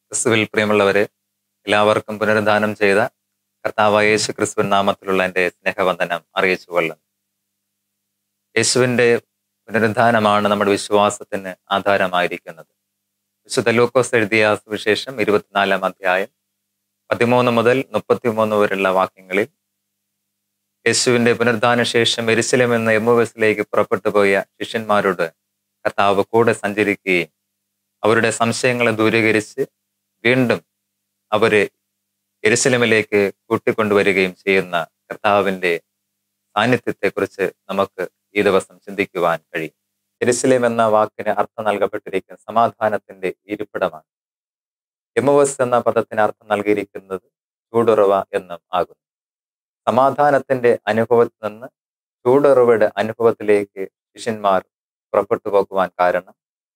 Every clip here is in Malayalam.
ക്രിസ്തുവിൽ പ്രിയമുള്ളവരെ എല്ലാവർക്കും പുനരുദ്ധാനം ചെയ്ത കർത്താവായ യേശു ക്രിസ്തുവിൻ നാമത്തിലുള്ള എൻ്റെ സ്നേഹവന്ദനം അറിയിച്ചു കൊള്ളുന്നു യേശുവിൻ്റെ പുനരുദ്ധാനമാണ് നമ്മുടെ വിശ്വാസത്തിന് ആധാരമായിരിക്കുന്നത് വിശുദ്ധ ലൂക്കോസ് എഴുതിയ സുവിശേഷം ഇരുപത്തിനാലാം അധ്യായം പതിമൂന്ന് മുതൽ മുപ്പത്തിമൂന്ന് വരെയുള്ള വാക്യങ്ങളിൽ യേശുവിന്റെ പുനരുദ്ധാന ശേഷം എരിശിലം എന്ന എമ്മുവസിലേക്ക് പുറപ്പെട്ടു പോയ ശിഷ്യന്മാരോട് കർത്താവ് കൂടെ സഞ്ചരിക്കുകയും അവരുടെ സംശയങ്ങളെ ദൂരീകരിച്ച് വീണ്ടും അവരെ എരുസലമിലേക്ക് കൂട്ടിക്കൊണ്ടുവരികയും ചെയ്യുന്ന കർത്താവിന്റെ സാന്നിധ്യത്തെക്കുറിച്ച് നമുക്ക് ഈ ദിവസം ചിന്തിക്കുവാൻ കഴിയും എരുസലേം എന്ന വാക്കിന് അർത്ഥം നൽകപ്പെട്ടിരിക്കുന്ന സമാധാനത്തിന്റെ ഇരിപ്പിടമാണ് എമുവസ് എന്ന പദത്തിന് അർത്ഥം നൽകിയിരിക്കുന്നത് ചൂടുറവ എന്നും ആകുന്നു സമാധാനത്തിന്റെ അനുഭവത്തിൽ നിന്ന് ചൂടുറവയുടെ അനുഭവത്തിലേക്ക് ശിഷ്യന്മാർ പുറപ്പെട്ടു പോകുവാൻ കാരണം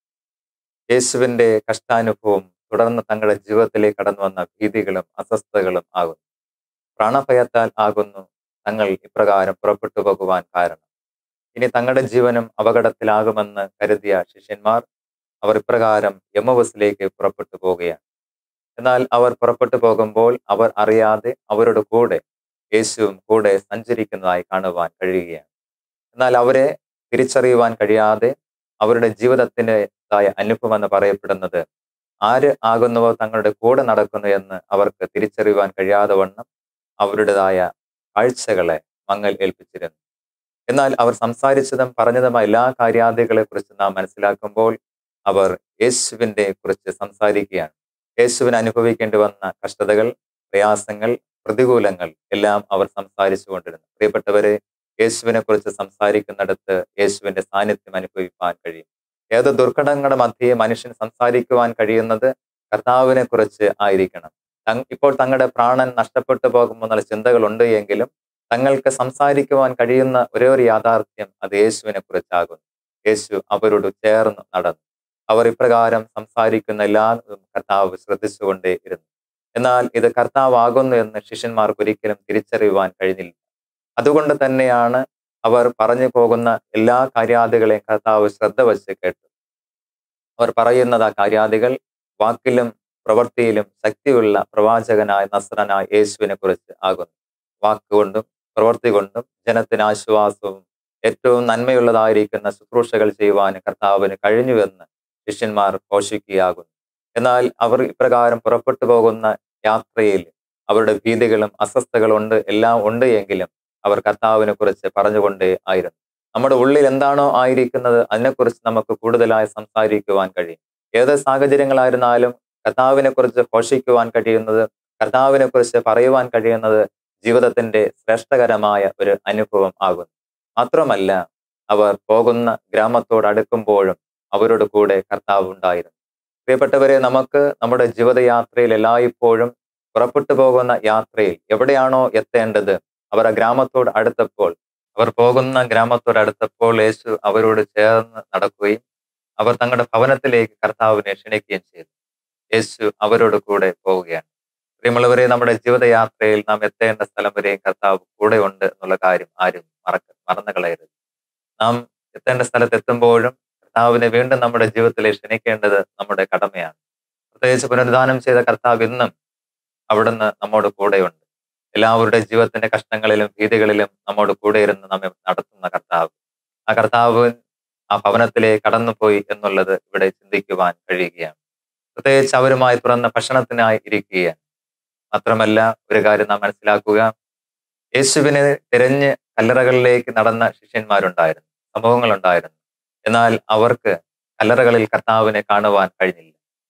യേശുവിന്റെ കഷ്ടാനുഭവം തുടർന്ന് തങ്ങളുടെ ജീവിതത്തിലേക്ക് കടന്നു വന്ന ഭീതികളും അസ്വസ്ഥതകളും ആകുന്നു പ്രാണഭയത്താൽ ആകുന്നു തങ്ങൾ ഇപ്രകാരം പുറപ്പെട്ടു പോകുവാൻ കാരണം ഇനി തങ്ങളുടെ ജീവനും അപകടത്തിലാകുമെന്ന് കരുതിയ ശിഷ്യന്മാർ അവർ ഇപ്രകാരം യമവസിലേക്ക് പുറപ്പെട്ടു പോവുകയാണ് എന്നാൽ അവർ പുറപ്പെട്ടു പോകുമ്പോൾ അവർ അറിയാതെ അവരുടെ കൂടെ യേശുവും കൂടെ സഞ്ചരിക്കുന്നതായി കാണുവാൻ കഴിയുകയാണ് എന്നാൽ അവരെ തിരിച്ചറിയുവാൻ കഴിയാതെ അവരുടെ ജീവിതത്തിൻ്റെതായ അനുഭവം എന്ന് പറയപ്പെടുന്നത് ആര് ആകുന്നുവോ തങ്ങളുടെ കൂടെ നടക്കുന്നു എന്ന് അവർക്ക് തിരിച്ചറിയുവാൻ കഴിയാതെ വണ്ണം അവരുടേതായ കാഴ്ചകളെ മങ്ങൽ ഏൽപ്പിച്ചിരുന്നു എന്നാൽ അവർ സംസാരിച്ചതും പറഞ്ഞതുമായ എല്ലാ കാര്യാദികളെ കുറിച്ച് നാം മനസ്സിലാക്കുമ്പോൾ അവർ യേശുവിന്റെ കുറിച്ച് സംസാരിക്കുകയാണ് യേശുവിന് അനുഭവിക്കേണ്ടി വന്ന കഷ്ടതകൾ പ്രയാസങ്ങൾ പ്രതികൂലങ്ങൾ എല്ലാം അവർ സംസാരിച്ചു കൊണ്ടിരുന്നു പ്രിയപ്പെട്ടവരെ യേശുവിനെ കുറിച്ച് സംസാരിക്കുന്നിടത്ത് യേശുവിന്റെ സാന്നിധ്യം അനുഭവിക്കാൻ കഴിയും ഏത് ദുർഘടങ്ങളുടെ മധ്യേ മനുഷ്യൻ സംസാരിക്കുവാൻ കഴിയുന്നത് കർത്താവിനെ കുറിച്ച് ആയിരിക്കണം ഇപ്പോൾ തങ്ങളുടെ പ്രാണൻ നഷ്ടപ്പെട്ടു പോകുമെന്നുള്ള ചിന്തകളുണ്ട് എങ്കിലും തങ്ങൾക്ക് സംസാരിക്കുവാൻ കഴിയുന്ന ഒരേ ഒരു യാഥാർത്ഥ്യം അത് യേശുവിനെ കുറിച്ചാകുന്നു യേശു അവരോട് ചേർന്ന് നടന്നു അവർ ഇപ്രകാരം സംസാരിക്കുന്ന എല്ലാ കർത്താവ് ശ്രദ്ധിച്ചുകൊണ്ടേ ഇരുന്നു എന്നാൽ ഇത് കർത്താവാകുന്നു എന്ന് ശിഷ്യന്മാർക്ക് ഒരിക്കലും തിരിച്ചറിയുവാൻ കഴിഞ്ഞില്ല അതുകൊണ്ട് തന്നെയാണ് അവർ പറഞ്ഞു പോകുന്ന എല്ലാ കാര്യാദികളെയും കർത്താവ് ശ്രദ്ധ വച്ച് കേട്ടു അവർ പറയുന്നത് ആ കാര്യാദികൾ വാക്കിലും പ്രവൃത്തിയിലും ശക്തിയുള്ള പ്രവാചകനായ നസ്രനായ യേശുവിനെ കുറിച്ച് ആകുന്നു വാക്കുകൊണ്ടും പ്രവൃത്തി കൊണ്ടും ജനത്തിന് ആശ്വാസവും ഏറ്റവും നന്മയുള്ളതായിരിക്കുന്ന ശുശ്രൂഷകൾ ചെയ്യുവാനും കർത്താവിന് കഴിഞ്ഞുവെന്ന് ശിഷ്യന്മാർ ഘോഷിക്കുകയാകുന്നു എന്നാൽ അവർ ഇപ്രകാരം പുറപ്പെട്ടു പോകുന്ന യാത്രയിൽ അവരുടെ ഭീതികളും അസ്വസ്ഥകളും ഉണ്ട് എല്ലാം ഉണ്ട് എങ്കിലും അവർ കർത്താവിനെ കുറിച്ച് പറഞ്ഞുകൊണ്ടേ ആയിരുന്നു നമ്മുടെ ഉള്ളിൽ എന്താണോ ആയിരിക്കുന്നത് അതിനെക്കുറിച്ച് നമുക്ക് കൂടുതലായി സംസാരിക്കുവാൻ കഴിയും ഏത് സാഹചര്യങ്ങളായിരുന്നാലും കർത്താവിനെ കുറിച്ച് ഘോഷിക്കുവാൻ കഴിയുന്നത് കർത്താവിനെ കുറിച്ച് പറയുവാൻ കഴിയുന്നത് ജീവിതത്തിന്റെ ശ്രേഷ്ഠകരമായ ഒരു അനുഭവം ആകുന്നു മാത്രമല്ല അവർ പോകുന്ന ഗ്രാമത്തോട് അടുക്കുമ്പോഴും അവരുടെ കൂടെ കർത്താവ് ഉണ്ടായിരുന്നു പ്രിയപ്പെട്ടവരെ നമുക്ക് നമ്മുടെ ജീവിതയാത്രയിൽ എല്ലായ്പ്പോഴും പുറപ്പെട്ടു പോകുന്ന യാത്രയിൽ എവിടെയാണോ എത്തേണ്ടത് അവർ ആ ഗ്രാമത്തോട് അടുത്തപ്പോൾ അവർ പോകുന്ന ഗ്രാമത്തോട് അടുത്തപ്പോൾ യേശു അവരോട് ചേർന്ന് നടക്കുകയും അവർ തങ്ങളുടെ ഭവനത്തിലേക്ക് കർത്താവിനെ ക്ഷണിക്കുകയും ചെയ്തു യേശു അവരോട് കൂടെ പോവുകയാണ് പ്രിയമുള്ളവരെ നമ്മുടെ ജീവിതയാത്രയിൽ നാം എത്തേണ്ട സ്ഥലം വരെയും കർത്താവ് കൂടെ ഉണ്ട് എന്നുള്ള കാര്യം ആരും മറക്ക മറന്നു കളയരുത് നാം എത്തേണ്ട സ്ഥലത്ത് എത്തുമ്പോഴും കർത്താവിനെ വീണ്ടും നമ്മുടെ ജീവിതത്തിലേക്ക് ക്ഷണിക്കേണ്ടത് നമ്മുടെ കടമയാണ് പ്രത്യേകിച്ച് പുനരുദ്ധാനം ചെയ്ത കർത്താവ് ഇന്നും അവിടുന്ന് നമ്മോട് കൂടെയുണ്ട് എല്ലാവരുടെ ജീവിതത്തിന്റെ കഷ്ടങ്ങളിലും ഭീതികളിലും നമ്മോട് കൂടെ ഇരുന്ന് നമ്മെ നടത്തുന്ന കർത്താവ് ആ കർത്താവ് ആ ഭവനത്തിലേക്ക് കടന്നുപോയി എന്നുള്ളത് ഇവിടെ ചിന്തിക്കുവാൻ കഴിയുകയാണ് പ്രത്യേകിച്ച് അവരുമായി തുറന്ന ഭക്ഷണത്തിനായി ഇരിക്കുകയാണ് മാത്രമല്ല ഒരു കാര്യം നാം മനസ്സിലാക്കുക യേശുവിനെ തിരഞ്ഞ് കല്ലറകളിലേക്ക് നടന്ന ശിഷ്യന്മാരുണ്ടായിരുന്നു സംഭവങ്ങളുണ്ടായിരുന്നു എന്നാൽ അവർക്ക് കല്ലറകളിൽ കർത്താവിനെ കാണുവാൻ കഴിഞ്ഞില്ല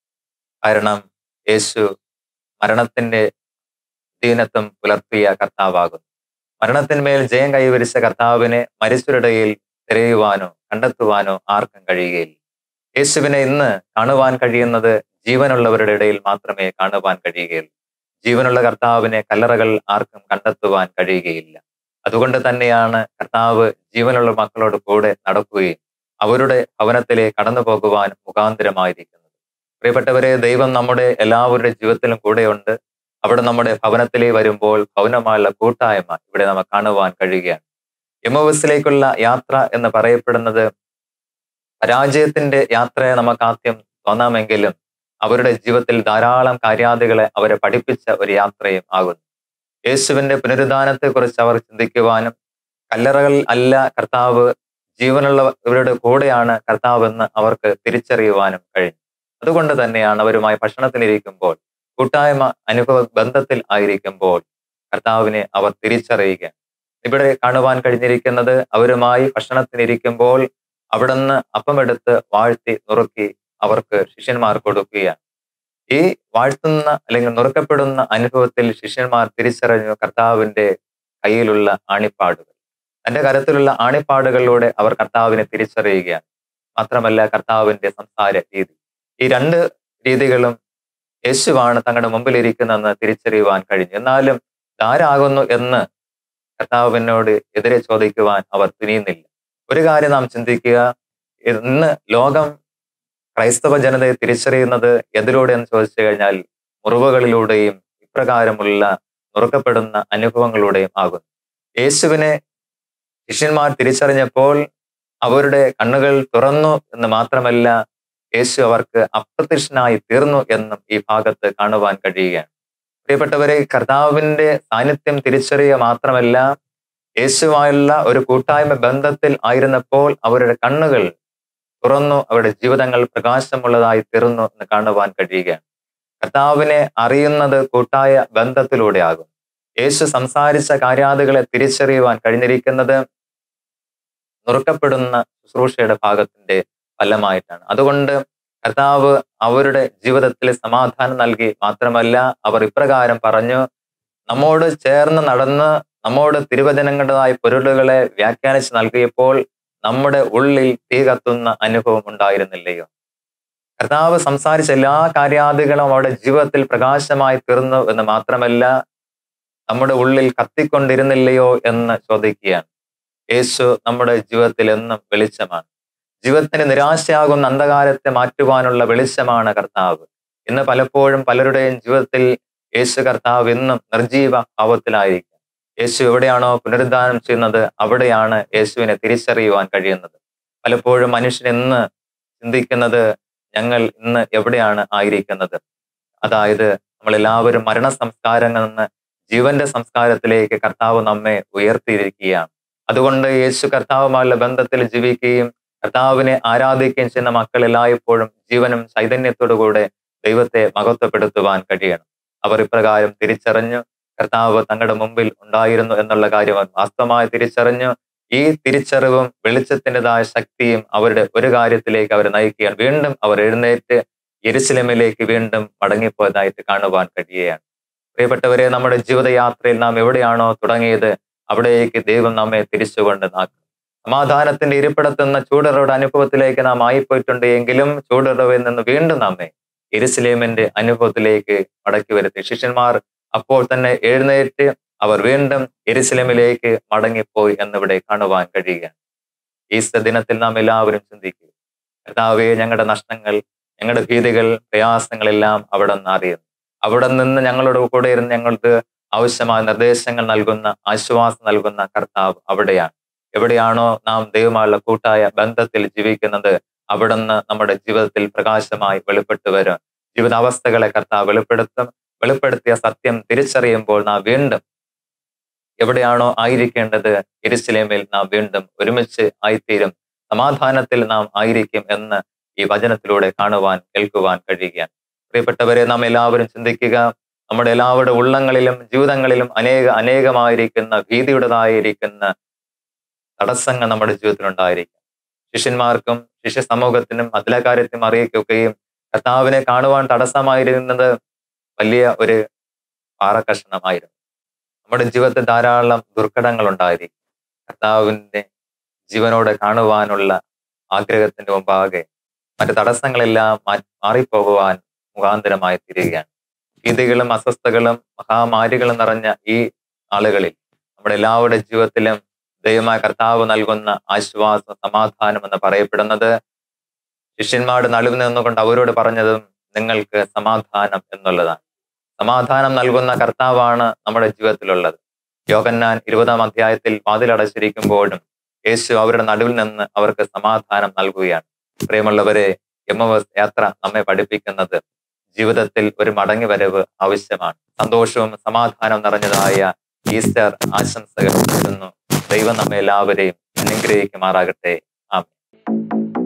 കാരണം യേശു മരണത്തിന്റെ ദീനത്വം പുലർത്തിയ കർത്താവാകുന്നു മരണത്തിന്മേൽ ജയം കൈവരിച്ച കർത്താവിനെ മരിച്ചവരുടെയിൽ തിരയുവാനോ കണ്ടെത്തുവാനോ ആർക്കും കഴിയുകയില്ല യേശുവിനെ ഇന്ന് കാണുവാൻ കഴിയുന്നത് ജീവനുള്ളവരുടെ ഇടയിൽ മാത്രമേ കാണുവാൻ കഴിയുകയുള്ളൂ ജീവനുള്ള കർത്താവിനെ കല്ലറകൾ ആർക്കും കണ്ടെത്തുവാൻ കഴിയുകയില്ല അതുകൊണ്ട് തന്നെയാണ് കർത്താവ് ജീവനുള്ള മക്കളോട് കൂടെ നടക്കുകയും അവരുടെ ഭവനത്തിലേക്ക് കടന്നു പോകുവാൻ മുഖാന്തരമായിരിക്കുന്നത് പ്രിയപ്പെട്ടവരെ ദൈവം നമ്മുടെ എല്ലാവരുടെ ജീവിതത്തിലും കൂടെയുണ്ട് അവിടെ നമ്മുടെ ഭവനത്തിലേക്ക് വരുമ്പോൾ ഭവനമായുള്ള കൂട്ടായ്മ ഇവിടെ നമുക്ക് കാണുവാൻ കഴിയുകയാണ് യമവസിലേക്കുള്ള യാത്ര എന്ന് പറയപ്പെടുന്നത് പരാജയത്തിന്റെ യാത്രയെ നമുക്ക് ആദ്യം തോന്നാമെങ്കിലും അവരുടെ ജീവിതത്തിൽ ധാരാളം കാര്യാദികളെ അവരെ പഠിപ്പിച്ച ഒരു യാത്രയും ആകുന്നു യേശുവിന്റെ പുനരുദ്ധാനത്തെ കുറിച്ച് അവർ ചിന്തിക്കുവാനും കല്ലറകൾ അല്ല കർത്താവ് ജീവനുള്ളവരുടെ കൂടെയാണ് കർത്താവ് എന്ന് അവർക്ക് തിരിച്ചറിയുവാനും കഴിഞ്ഞു അതുകൊണ്ട് തന്നെയാണ് അവരുമായി ഭക്ഷണത്തിലിരിക്കുമ്പോൾ കൂട്ടായ്മ അനുഭവ ബന്ധത്തിൽ ആയിരിക്കുമ്പോൾ കർത്താവിനെ അവർ തിരിച്ചറിയുക ഇവിടെ കാണുവാൻ കഴിഞ്ഞിരിക്കുന്നത് അവരുമായി ഭക്ഷണത്തിനിരിക്കുമ്പോൾ അവിടുന്ന് അപ്പമെടുത്ത് വാഴ്ത്തി നുറുക്കി അവർക്ക് ശിഷ്യന്മാർ കൊടുക്കുകയാണ് ഈ വാഴ്ത്തുന്ന അല്ലെങ്കിൽ നുറുക്കപ്പെടുന്ന അനുഭവത്തിൽ ശിഷ്യന്മാർ തിരിച്ചറിഞ്ഞു കർത്താവിന്റെ കയ്യിലുള്ള ആണിപ്പാടുകൾ തന്റെ കരത്തിലുള്ള ആണിപ്പാടുകളിലൂടെ അവർ കർത്താവിനെ തിരിച്ചറിയുകയാണ് മാത്രമല്ല കർത്താവിന്റെ സംസാര രീതി ഈ രണ്ട് രീതികളും യേശുവാണ് തങ്ങളുടെ മുമ്പിൽ ഇരിക്കുന്നതെന്ന് തിരിച്ചറിയുവാൻ കഴിഞ്ഞു എന്നാലും ആരാകുന്നു എന്ന് കർത്താവിനോട് എതിരെ ചോദിക്കുവാൻ അവർ തുനിയുന്നില്ല ഒരു കാര്യം നാം ചിന്തിക്കുക ഇന്ന് ലോകം ക്രൈസ്തവ ജനതയെ തിരിച്ചറിയുന്നത് എതിലൂടെ എന്ന് ചോദിച്ചു കഴിഞ്ഞാൽ മുറിവുകളിലൂടെയും ഇപ്രകാരമുള്ള നുറുക്കപ്പെടുന്ന അനുഭവങ്ങളിലൂടെയും ആകുന്നു യേശുവിനെ ശിഷ്യന്മാർ തിരിച്ചറിഞ്ഞപ്പോൾ അവരുടെ കണ്ണുകൾ തുറന്നു എന്ന് മാത്രമല്ല യേശു അവർക്ക് അപ്രത്യക്ഷനായി തീർന്നു എന്നും ഈ ഭാഗത്ത് കാണുവാൻ കഴിയുകയാണ് പ്രിയപ്പെട്ടവരെ കർത്താവിന്റെ സാന്നിധ്യം തിരിച്ചറിയുക മാത്രമല്ല യേശുവായുള്ള ഒരു കൂട്ടായ്മ ബന്ധത്തിൽ ആയിരുന്നപ്പോൾ അവരുടെ കണ്ണുകൾ തുറന്നു അവരുടെ ജീവിതങ്ങൾ പ്രകാശമുള്ളതായി തീർന്നു എന്ന് കാണുവാൻ കഴിയുകയാണ് കർത്താവിനെ അറിയുന്നത് കൂട്ടായ ബന്ധത്തിലൂടെ ആകും യേശു സംസാരിച്ച കാര്യാദികളെ തിരിച്ചറിയുവാൻ കഴിഞ്ഞിരിക്കുന്നത് നുറുക്കപ്പെടുന്ന ശുശ്രൂഷയുടെ ഭാഗത്തിന്റെ ഫലമായിട്ടാണ് അതുകൊണ്ട് കർത്താവ് അവരുടെ ജീവിതത്തിൽ സമാധാനം നൽകി മാത്രമല്ല അവർ ഇപ്രകാരം പറഞ്ഞു നമ്മോട് ചേർന്ന് നടന്ന് നമ്മോട് തിരുവചനങ്ങളുടേതായ പൊരുളുകളെ വ്യാഖ്യാനിച്ച് നൽകിയപ്പോൾ നമ്മുടെ ഉള്ളിൽ തീ കത്തുന്ന അനുഭവം ഉണ്ടായിരുന്നില്ലയോ കർത്താവ് സംസാരിച്ച എല്ലാ കാര്യാദികളും അവരുടെ ജീവിതത്തിൽ പ്രകാശമായി തീർന്നു എന്ന് മാത്രമല്ല നമ്മുടെ ഉള്ളിൽ കത്തിക്കൊണ്ടിരുന്നില്ലയോ എന്ന് ചോദിക്കുകയാണ് യേശു നമ്മുടെ ജീവിതത്തിൽ എന്നും വെളിച്ചമാണ് ജീവിതത്തിന് നിരാശയാകുന്ന അന്ധകാരത്തെ മാറ്റുവാനുള്ള വെളിച്ചമാണ് കർത്താവ് ഇന്ന് പലപ്പോഴും പലരുടെയും ജീവിതത്തിൽ യേശു കർത്താവ് ഇന്നും നിർജീവ ഭാവത്തിലായിരിക്കും യേശു എവിടെയാണോ പുനരുദ്ധാനം ചെയ്യുന്നത് അവിടെയാണ് യേശുവിനെ തിരിച്ചറിയുവാൻ കഴിയുന്നത് പലപ്പോഴും മനുഷ്യൻ ഇന്ന് ചിന്തിക്കുന്നത് ഞങ്ങൾ ഇന്ന് എവിടെയാണ് ആയിരിക്കുന്നത് അതായത് നമ്മൾ എല്ലാവരും മരണ സംസ്കാരങ്ങളിൽ നിന്ന് ജീവന്റെ സംസ്കാരത്തിലേക്ക് കർത്താവ് നമ്മെ ഉയർത്തിയിരിക്കുകയാണ് അതുകൊണ്ട് യേശു കർത്താവുമായുള്ള ബന്ധത്തിൽ ജീവിക്കുകയും കർത്താവിനെ ആരാധിക്കുകയും ചെയ്യുന്ന മക്കൾ എല്ലായ്പ്പോഴും ജീവനും ചൈതന്യത്തോടുകൂടെ ദൈവത്തെ മഹത്വപ്പെടുത്തുവാൻ കഴിയണം അവർ ഇപ്രകാരം തിരിച്ചറിഞ്ഞു കർത്താവ് തങ്ങളുടെ മുമ്പിൽ ഉണ്ടായിരുന്നു എന്നുള്ള കാര്യം അവർ വാസ്തവമായി തിരിച്ചറിഞ്ഞു ഈ തിരിച്ചറിവും വെളിച്ചത്തിൻ്റെതായ ശക്തിയും അവരുടെ ഒരു കാര്യത്തിലേക്ക് അവർ നയിക്കുകയാണ് വീണ്ടും അവർ എഴുന്നേറ്റ് എരുസലമിലേക്ക് വീണ്ടും മടങ്ങിപ്പോയതായിട്ട് കാണുവാൻ കഴിയുകയാണ് പ്രിയപ്പെട്ടവരെ നമ്മുടെ ജീവിതയാത്രയിൽ നാം എവിടെയാണോ തുടങ്ങിയത് അവിടേക്ക് ദൈവം നമ്മെ തിരിച്ചുകൊണ്ട് നാക്കും സമാധാനത്തിന്റെ ഇരിപ്പിടത്തുന്ന ചൂടറയുടെ അനുഭവത്തിലേക്ക് നാം ആയിപ്പോയിട്ടുണ്ട് എങ്കിലും ചൂടറവിൽ നിന്ന് വീണ്ടും നമ്മെ എരുസലേമിന്റെ അനുഭവത്തിലേക്ക് മടക്കി വരുത്തി ശിഷ്യന്മാർ അപ്പോൾ തന്നെ എഴുന്നേറ്റ് അവർ വീണ്ടും എരുസലേമിലേക്ക് മടങ്ങിപ്പോയി എന്നിവിടെ കാണുവാൻ കഴിയുകയാണ് ഈസ്റ്റർ ദിനത്തിൽ നാം എല്ലാവരും ചിന്തിക്കുക കർത്താവെ ഞങ്ങളുടെ നഷ്ടങ്ങൾ ഞങ്ങളുടെ ഭീതികൾ പ്രയാസങ്ങളെല്ലാം അവിടെ നിന്ന് അറിയുന്നു അവിടെ നിന്ന് ഞങ്ങളുടെ കൂടെ ഇരുന്ന് ഞങ്ങൾക്ക് ആവശ്യമായ നിർദ്ദേശങ്ങൾ നൽകുന്ന ആശ്വാസം നൽകുന്ന കർത്താവ് അവിടെയാണ് എവിടെയാണോ നാം ദൈവമായുള്ള കൂട്ടായ ബന്ധത്തിൽ ജീവിക്കുന്നത് അവിടുന്ന് നമ്മുടെ ജീവിതത്തിൽ പ്രകാശമായി വെളിപ്പെട്ടു വരും ജീവിതാവസ്ഥകളെ കർത്താവ് വെളിപ്പെടുത്തും വെളിപ്പെടുത്തിയ സത്യം തിരിച്ചറിയുമ്പോൾ നാം വീണ്ടും എവിടെയാണോ ആയിരിക്കേണ്ടത് എരുസലേമിൽ നാം വീണ്ടും ഒരുമിച്ച് ആയിത്തീരും സമാധാനത്തിൽ നാം ആയിരിക്കും എന്ന് ഈ വചനത്തിലൂടെ കാണുവാൻ കേൾക്കുവാൻ കഴിയുകയാണ് പ്രിയപ്പെട്ടവരെ നാം എല്ലാവരും ചിന്തിക്കുക നമ്മുടെ എല്ലാവരുടെ ഉള്ളങ്ങളിലും ജീവിതങ്ങളിലും അനേക അനേകമായിരിക്കുന്ന ഭീതിയുടേതായിരിക്കുന്ന തടസ്സങ്ങൾ നമ്മുടെ ജീവിതത്തിൽ ഉണ്ടായിരിക്കും ശിഷ്യന്മാർക്കും ശിഷ്യ സമൂഹത്തിനും അതിലകാര്യത്തിനും അറിയിക്കുകയും കർത്താവിനെ കാണുവാൻ തടസ്സമായിരുന്നത് വലിയ ഒരു പാറക്കഷണമായിരുന്നു നമ്മുടെ ജീവിതത്തിൽ ധാരാളം ദുർഘടങ്ങൾ ഉണ്ടായിരിക്കും കർത്താവിന്റെ ജീവനോടെ കാണുവാനുള്ള ആഗ്രഹത്തിന്റെ മുമ്പാകെ മറ്റ് തടസ്സങ്ങളെല്ലാം മാറിപ്പോകുവാൻ മുഖാന്തരമായി തീരുകയാണ് ഭീതികളും അസ്വസ്ഥകളും മഹാമാരികളും നിറഞ്ഞ ഈ ആളുകളിൽ നമ്മുടെ എല്ലാവരുടെ ജീവിതത്തിലും ദൈവമായ കർത്താവ് നൽകുന്ന ആശ്വാസം സമാധാനം എന്ന് പറയപ്പെടുന്നത് ശിഷ്യന്മാരുടെ നടുവിൽ നിന്നുകൊണ്ട് അവരോട് പറഞ്ഞതും നിങ്ങൾക്ക് സമാധാനം എന്നുള്ളതാണ് സമാധാനം നൽകുന്ന കർത്താവാണ് നമ്മുടെ ജീവിതത്തിലുള്ളത് യോഗന്നാൻ ഇരുപതാം അധ്യായത്തിൽ വാതിലടച്ചിരിക്കുമ്പോഴും യേശു അവരുടെ നടുവിൽ നിന്ന് അവർക്ക് സമാധാനം നൽകുകയാണ് പ്രിയമുള്ളവരെ എം എസ് യാത്ര നമ്മെ പഠിപ്പിക്കുന്നത് ജീവിതത്തിൽ ഒരു മടങ്ങി വരവ് ആവശ്യമാണ് സന്തോഷവും സമാധാനവും നിറഞ്ഞതായ ഈസ്റ്റർ ആശംസകൾ നേരുന്നു ദൈവം നമ്മെ എല്ലാവരെയും അനുഗ്രഹിക്കുമാറാകട്ടെ ആമേൻ